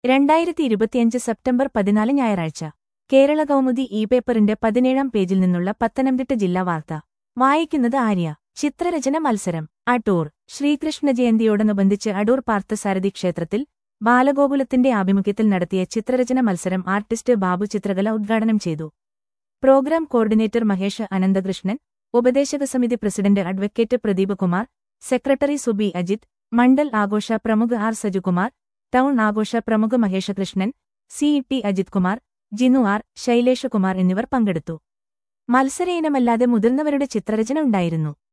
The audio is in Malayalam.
രണ്ടായിരത്തി ഇരുപത്തിയഞ്ച് സെപ്റ്റംബർ പതിനാല് ഞായറാഴ്ച കേരള കൗമുദി ഇ പേപ്പറിന്റെ പതിനേഴാം പേജിൽ നിന്നുള്ള പത്തനംതിട്ട ജില്ലാ വാർത്ത വായിക്കുന്നത് ആര്യ ചിത്രരചന മത്സരം അടൂർ ശ്രീകൃഷ്ണ ജയന്തിയോടനുബന്ധിച്ച് അടൂർ പാർത്ഥസാരഥി ക്ഷേത്രത്തിൽ ബാലഗോകുലത്തിന്റെ ആഭിമുഖ്യത്തിൽ നടത്തിയ ചിത്രരചന മത്സരം ആർട്ടിസ്റ്റ് ബാബു ചിത്രകല ഉദ്ഘാടനം ചെയ്തു പ്രോഗ്രാം കോർഡിനേറ്റർ മഹേഷ് അനന്തകൃഷ്ണൻ ഉപദേശക സമിതി president advocate Pradeep Kumar secretary Subi Ajith Mandal ആഘോഷ പ്രമുഖ ആർ സജുകുമാർ ടൗൺ ആഘോഷ പ്രമുഖ Maheshakrishnan C T Ajith Kumar Jinu R Shaileshakumar എന്നിവർ പങ്കെടുത്തു മത്സര ഇനമല്ലാതെ മുതിർന്നവരുടെ ചിത്രരചന ഉണ്ടായിരുന്നു